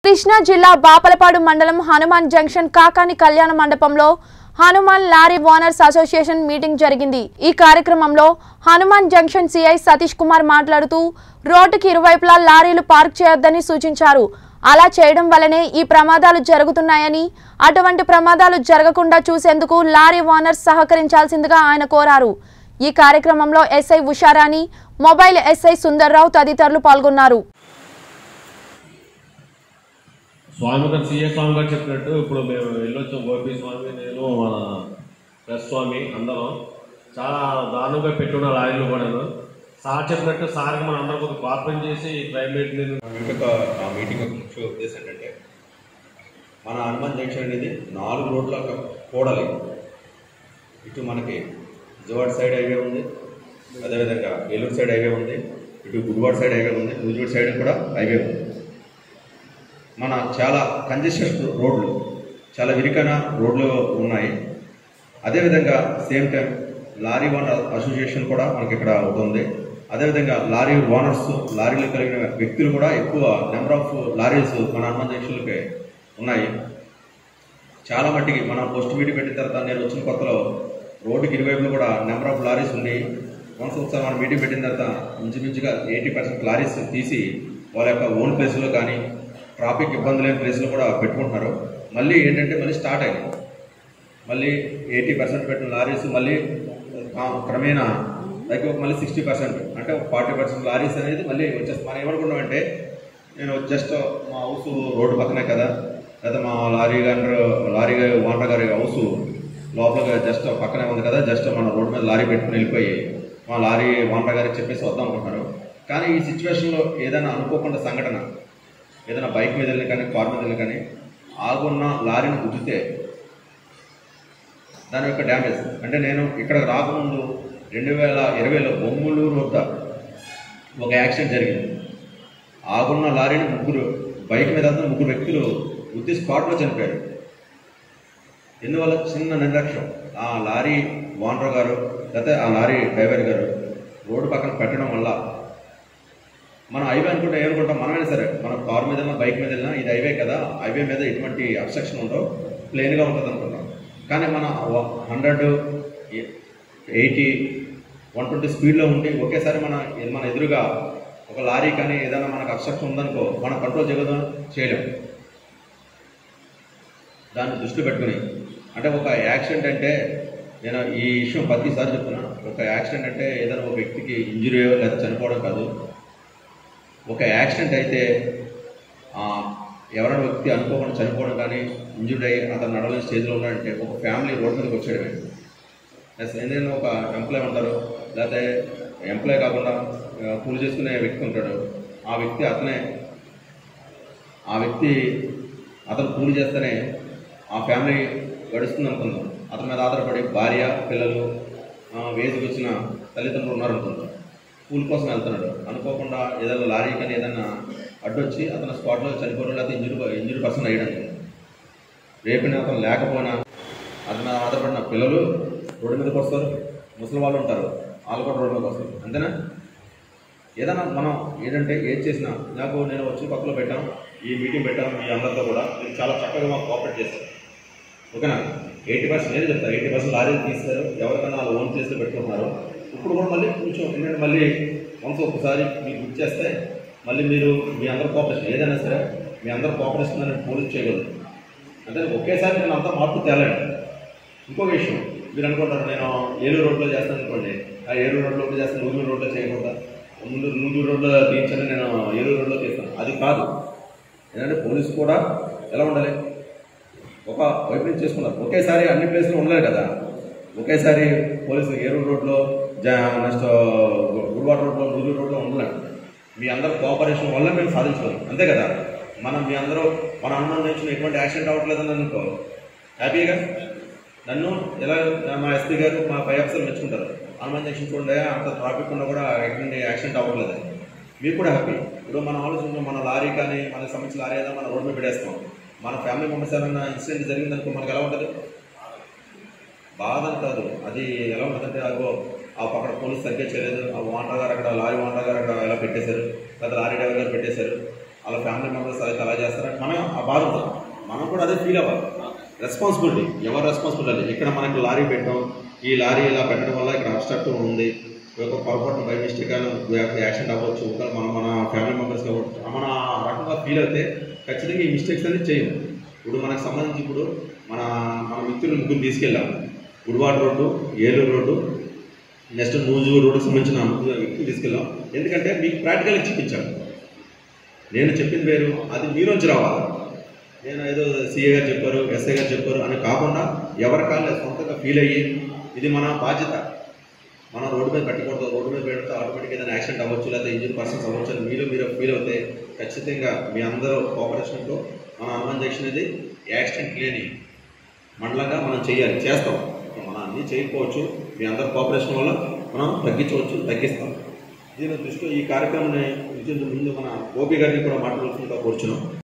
కృష్ణా జిల్లా బాపలపాడు మండలం హనుమాన్ జంక్షన్ కాకాని కళ్యాణ మండపంలో Hanuman lorry owners association meeting జరిగింది ఈ కార్యక్రమంలో హనుమాన్ జంక్షన్ సిఐ సతీష్ కుమార్ మాట్లాడుతూ రోడ్డుకి ఇరువైపులా లారీలు పార్క్ చేయొద్దని సూచించారు అలా చేయడం వల్లనే ఈ ప్రమాదాలు జరుగుతున్నాయని అటువంటి ప్రమాదాలు జరగకుండా చూసేందుకు లారీ ఓనర్స్ సహకరించాల్సిందిగా ఆయన కోరారు ఈ కార్యక్రమంలో SI Usharani mobile SI Sundarrao తదితరులు పాల్గొన్నారు స్వామి గారు సీఏ స్వామి గారు చెప్పినట్టు ఇప్పుడు మేము వెళ్ళొచ్చాం గోపి స్వామి నేను మన ప్లస్ స్వామి అందరం చాలా దారుణంగా పెట్టున్న లారీలు కూడాను సార్ చెప్పినట్టు సార్కి మన అందరం కొంచెం కోఆపరేట్ చేసి ఈ క్లైమేట్ ఇంకొక ఆ మీటింగ్ యొక్క ముఖ్య ఉద్దేశం ఏంటంటే మన హనుమాన్ జంక్షన్ అనేది నాలుగు రోడ్ల కూడలి ఇటు మనకి విజయవాడ సైడ్ హైవే ఉంది అదేవిధంగా ఏలూరు సైడ్ హైవే ఉంది ఇటు గుడివాడ సైడ్ హైవే ఉంది నూజివీడు సైడ్ కూడా హైవే ఉంది మన చాలా కంజెషన్ రోడ్లు చాలా విరికైన రోడ్లు ఉన్నాయి అదేవిధంగా same time lorry owner association కూడా మనకి ఇక్కడ అవుతుంది అదేవిధంగా లారీ ఓనర్స్ లారీలు కలిగిన వ్యక్తులు కూడా ఎక్కువ నెంబర్ ఆఫ్ లారీస్ మన హనుమాన్ జంక్షన్లకి ఉన్నాయి చాలా మట్టికి మన పోస్ట్ మీటింగ్ పెట్టిన తర్వాత నేను వచ్చిన కొత్తలో రోడ్డుకి ఇరువైపులు కూడా నెంబర్ ఆఫ్ లారీస్ ఉన్నాయి వన్స్ ఒకసారి మనం మీటింగ్ పెట్టిన తర్వాత ఇంచుమించుగా ఎయిటీ పర్సెంట్ లారీస్ తీసి వాళ్ళ యొక్క ఓన్ ప్లేస్లో కానీ ట్రాఫిక్ ఇబ్బంది లేని ప్లేస్లో కూడా పెట్టుకుంటున్నారు మళ్ళీ ఏంటంటే మళ్ళీ స్టార్ట్ అయింది మళ్ళీ ఎయిటీ పర్సెంట్ పెట్టిన లారీస్ మళ్ళీ ఆ, క్రమేణా లైక్ మళ్ళీ సిక్స్టీ పర్సెంట్ అంటే ఫార్టీ పర్సెంట్ లారీస్ అనేది మళ్ళీ వచ్చేస్తుంది మనం ఏమనుకున్నామంటే నేను జస్ట్ మా హౌస్ రోడ్డు పక్కనే కదా లేదా మా లారీ గారు లారీ గారి ఓనర్ గారి హౌస్ లోపల జస్ట్ పక్కనే ఉంది కదా జస్ట్ మన రోడ్డు మీద లారీ పెట్టుకుని వెళ్ళిపోయి మా లారీ ఓనర్ గారికి చెప్పేసి వద్దాం అనుకుంటున్నారు కానీ ఈ సిచ్యువేషన్లో ఏదైనా అనుకోకుండా సంఘటన ఏదైనా బైక్ మీద వెళ్ళి కానీ కార్ మీద వెళ్ళి కానీ ఆగున్న లారీని గుద్దితే దాని యొక్క డ్యామేజ్ అంటే నేను ఇక్కడ రాకముందు రెండు వేల ఇరవైలో బొమ్మలూరు వద్ద ఒక యాక్సిడెంట్ జరిగింది ఆగున్న లారీని ముగ్గురు బైక్ మీద వెళ్తున్న ముగ్గురు వ్యక్తులు గుద్ది స్పాట్లో చనిపోయారు ఎందువల్ల చిన్న నిర్లక్ష్యం ఆ లారీ ఓనర్ గారు లేకపోతే ఆ లారీ డ్రైవర్ గారు రోడ్డు పక్కన పెట్టడం వల్ల మనం హైవే అనుకుంటే ఏమనుకుంటాం మనమైనా సరే మన కార్ మీద వెళ్ళినా బైక్ మీద వెళ్ళినా ఇది హైవే కదా హైవే మీద ఎటువంటి అబ్స్ట్రక్షన్ ఉండవు ప్లెయిన్గా ఉంటుంది అనుకుంటాం కానీ మన హండ్రెడ్ ఎయిటీ వన్ ట్వంటీ స్పీడ్లో ఉండి ఒకేసారి మన మన ఎదురుగా ఒక లారీ కానీ ఏదైనా మనకు అబ్స్ట్రక్షన్ ఉందనుకో మనం కంట్రోల్ చేయగలం చేయలేం దాన్ని దృష్టి పెట్టుకుని అంటే ఒక యాక్సిడెంట్ అంటే నేను ఈ విషయం ప్రతిసారి చెప్తున్నా ఒక యాక్సిడెంట్ అంటే ఏదైనా ఒక వ్యక్తికి ఇంజురీ లేదా చనిపోవడం కాదు ఒక యాక్సిడెంట్ అయితే ఆ, ఎవరైనా వ్యక్తి అనుకోకుండా చనిపోవడం కానీ ఇంజుర్డ్ అయ్యి అతను నడవలేని స్టేజ్లో ఉన్నాడంటే ఒక ఫ్యామిలీ రోడ్ మీదకి వచ్చేయడమే ప్లస్ ఏదైనా ఒక ఎంప్లాయ్ ఉంటారు లేకపోతే ఎంప్లాయ్ కాకుండా ఆ, కూలి చేసుకునే వ్యక్తి ఉంటాడు ఆ వ్యక్తి అతనే ఆ వ్యక్తి అతను కూలి చేస్తేనే ఆ ఫ్యామిలీ గడుస్తుంది అనుకుందాం అతని మీద ఆధారపడి భార్య పిల్లలు ఆ, వేదికి వచ్చిన తల్లిదండ్రులు ఉన్నారనుకుందాం కూలి కోసం వెళ్తున్నాడు అనుకోకుండా ఏదైనా లారీ కానీ ఏదైనా అడ్డొచ్చి అతను స్పాట్లో చనిపోవడం లేకపోతే ఇంజురీ ఇంజురీ పర్సన్ అయ్యడం రేపిన అతను లేకపోయినా అతని మీద ఆధారపడిన పిల్లలు రోడ్డు మీదకి వస్తారు ముసలి వాళ్ళు ఉంటారు వాళ్ళు కూడా రోడ్డు మీదకి వస్తారు అంతేనా ఏదైనా మనం ఏంటంటే ఏది చేసినా నాకు నేను వచ్చిన పక్కలో పెట్టాం ఈ మీటింగ్ పెట్టాం మీ అందరితో కూడా మీరు చాలా చక్కగా మాకు కోఆపరేట్ చేస్తారు ఓకేనా ఎయిటీ పర్సెంట్ నేనే చెప్తాను ఎయిటీ పర్సెంట్ లారీలు తీస్తారు ఎవరికైనా వాళ్ళు ఓన్ ప్లేస్లో పెట్టుకుంటున్నారు ఇప్పుడు కూడా మళ్ళీ కొంచెం ఎందుకంటే మళ్ళీ వన్స్ ఒకసారి మీకు బుక్ చేస్తే మళ్ళీ మీరు మీ అందరు కోఆపరేషన్ ఏదైనా సరే మీ అందరు కోఆపరేషన్ అనేది పోలీస్ చేయగలరు అంటే ఒకేసారి నేను అంతా మార్పు తేలండి ఇంకొక విషయం మీరు అనుకుంటారు నేను ఏలూరు రోడ్లో చేస్తాను అనుకోండి ఆ ఏలూరు రోడ్లో చేస్తాను నూజూరు రోడ్లో చేయకూడదా ముందు నూజూరు రోడ్లో తీయించని నేను ఏలూరు రోడ్లో చేస్తాను అది కాదు ఏంటంటే పోలీసు కూడా ఎలా ఉండాలి ఒక వైపు నుంచి చేసుకున్నారు ఒకేసారి అన్ని ప్లేస్లో ఉండలేదు కదా ఒకేసారి పోలీసులు ఏలూరు రోడ్లో జా నెక్స్ట్ గుడివాడ రోడ్లో నూజూరు రోడ్లో ఉండలేం మీ అందరు కోఆపరేషన్ వల్ల మేము సాధించగలం అంతే కదా మనం మీ అందరూ మన అన్నం నుంచి ఎటువంటి యాక్సిడెంట్ అవ్వట్లేదని అనుకో హ్యాపీగా నన్ను ఎలా మా ఎస్పీ గారు మా పై ఆఫీసర్ మెచ్చుకుంటారు హనుమాన్ జంక్షన్ చూడండి అంత ట్రాఫిక్ ఉన్నా కూడా ఎటువంటి యాక్సిడెంట్ అవ్వట్లేదు మీకు కూడా హ్యాపీ ఇప్పుడు మనం ఆలోచించాం మన లారీ కానీ మనకి సంబంధించిన లారీ ఏదో మన రోడ్ మీద పెట్టేస్తాం మన ఫ్యామిలీ మెంబర్స్ ఏమైనా ఇన్సిడెంట్ జరిగిందనుకో మనకు ఎలా ఉంటుంది బాధ అని కాదు అది ఎలా ఉంటుందంటే అదిగో ఆ పక్కన పోలీస్ సరిగ్గా చేయలేదు ఆ ఓనర్ గారు అక్కడ లారీ ఓనర్ గారు అక్కడ ఎలా పెట్టేశారు లేదా లారీ డ్రైవర్ గారు పెట్టేశారు వాళ్ళ ఫ్యామిలీ మెంబర్స్ అయితే అలా చేస్తారని మనం ఆ బాధ ఉంటుంది మనం కూడా అదే ఫీల్ అవ్వాలి రెస్పాన్సిబిలిటీ ఎవరు రెస్పాన్సిబిలిటీ ఇక్కడ మనకి లారీ పెట్టాం ఈ లారీ ఇలా పెట్టడం వల్ల ఇక్కడ అబ్స్ట్రక్ట్ ఉంది ఒక పొరపాటున బై మిస్టేక్ యాక్సిడెంట్ అవ్వచ్చు ఒకవేళ మనం మన ఫ్యామిలీ మెంబర్స్ అవ్వచ్చు మన ఆ రకంగా ఫీల్ అయితే ఖచ్చితంగా ఈ మిస్టేక్స్ అనేది చేయం ఇప్పుడు మనకు సంబంధించి ఇప్పుడు మన మన మిత్రులు ముగ్గురు తీసుకెళ్ళాం గుడివాడ రోడ్డు ఏలూరు రోడ్డు నెక్స్ట్ నూజు రోడ్డుకి సంబంధించిన ముగ్గురు వ్యక్తులు తీసుకెళ్ళాం ఎందుకంటే మీకు ప్రాక్టికల్గా చూపించాను నేను చెప్పింది వేరు అది మీలోంచి రావాలి నేను ఏదో సీఏ గారు చెప్పారు ఎస్ఐ గారు చెప్పారు అని కాకుండా ఎవరి కాళ్ళు సొంతంగా ఫీల్ అయ్యి ఇది మన బాధ్యత మనం రోడ్డు మీద పెట్టకూడదు రోడ్డు మీద పెడితే ఆటోమేటిక్ ఏదైనా యాక్సిడెంట్ అవ్వచ్చు లేదా ఇంజూర్ పర్సన్స్ అవ్వచ్చు అని మీరు మీరు ఫీల్ అవుతే ఖచ్చితంగా మీ అందరూ కోఆపరేషన్తో మన హనుమాన్ జంక్షన్ అనేది యాక్సిడెంట్ లేని మండలంగా మనం చేయాలి చేస్తాం మనం అన్నీ చేయకపోవచ్చు మీ అందరి కోఆపరేషన్ వల్ల మనం తగ్గించవచ్చు తగ్గిస్తాం దీని దృష్టిలో ఈ కార్యక్రమాన్ని ముందు మన గోపి గారిని కూడా మాట్లాడుతుందిగా కూర్చున్నాం